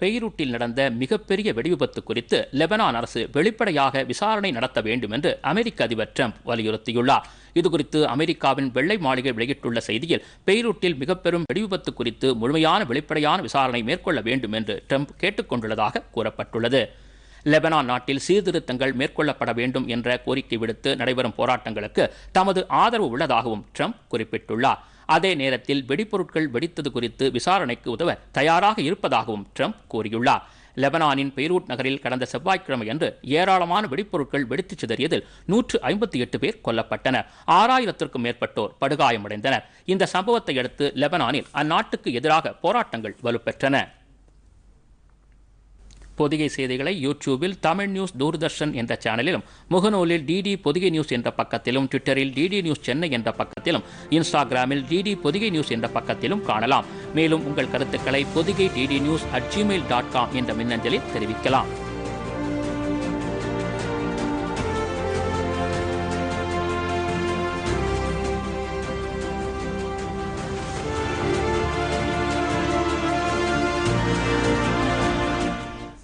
பெய்ரூட்டில் நடந்த மிகப்பெரிய வெடிவிபத்து குறித்து லெபனான் அரசு வெளிப்படையாக விசாரணை நடத்த வேண்டும் என்று அமெரிக்க அதிபர் ட்ரம்ப் வலியுறுத்தியுள்ளார் இதுகுறித்து அமெரிக்காவின் வெள்ளை மாளிகை வெளியிட்டுள்ள செய்தியில் பெய்ரூட்டில் மிகப்பெரும் வெடிவிபத்து குறித்து முழுமையான வெளிப்படையான விசாரணை மேற்கொள்ள வேண்டும் என்று ட்ரம்ப் கேட்டுக்கொண்டுள்ளதாக கூறப்பட்டுள்ளது லெபனான் நாட்டில் சீர்திருத்தங்கள் மேற்கொள்ளப்பட வேண்டும் என்ற கோரிக்கை விடுத்து நடைபெறும் போராட்டங்களுக்கு தமது ஆதரவு உள்ளதாகவும் ட்ரம்ப் குறிப்பிட்டுள்ளார் அதே நேரத்தில் வெடிப்பொருட்கள் வெடித்தது குறித்து விசாரணைக்கு உதவ தயாராக இருப்பதாகவும் ட்ரம்ப் கூறியுள்ளார் லெபனானின் பெய்ரூட் நகரில் கடந்த செவ்வாய்க்கிழமை அன்று ஏராளமான வெடிப்பொருட்கள் வெடித்துச் சிதறியதில் நூற்று ஐம்பத்தி எட்டு பேர் கொல்லப்பட்டனர் ஆறாயிரத்திற்கும் மேற்பட்டோர் படுகாயமடைந்தனர் இந்த சம்பவத்தை அடுத்து லெபனானில் அந்நாட்டுக்கு எதிராக போராட்டங்கள் வலுப்பெற்றன பொதிகை செய்திகளை யூடியூபில் தமிழ் நியூஸ் தூர்தர்ஷன் என்ற சேனலிலும் முகநூலில் டிடி பொதிகை நியூஸ் என்ற பக்கத்திலும் ட்விட்டரில் டிடி நியூஸ் சென்னை என்ற பக்கத்திலும் இன்ஸ்டாகிராமில் டிடி பொதிகை நியூஸ் என்ற பக்கத்திலும் காணலாம் மேலும் உங்கள் கருத்துக்களை Podhigai DD news at Gmail dot com என்ற மின்னஞ்சலில் தெரிவிக்கலாம்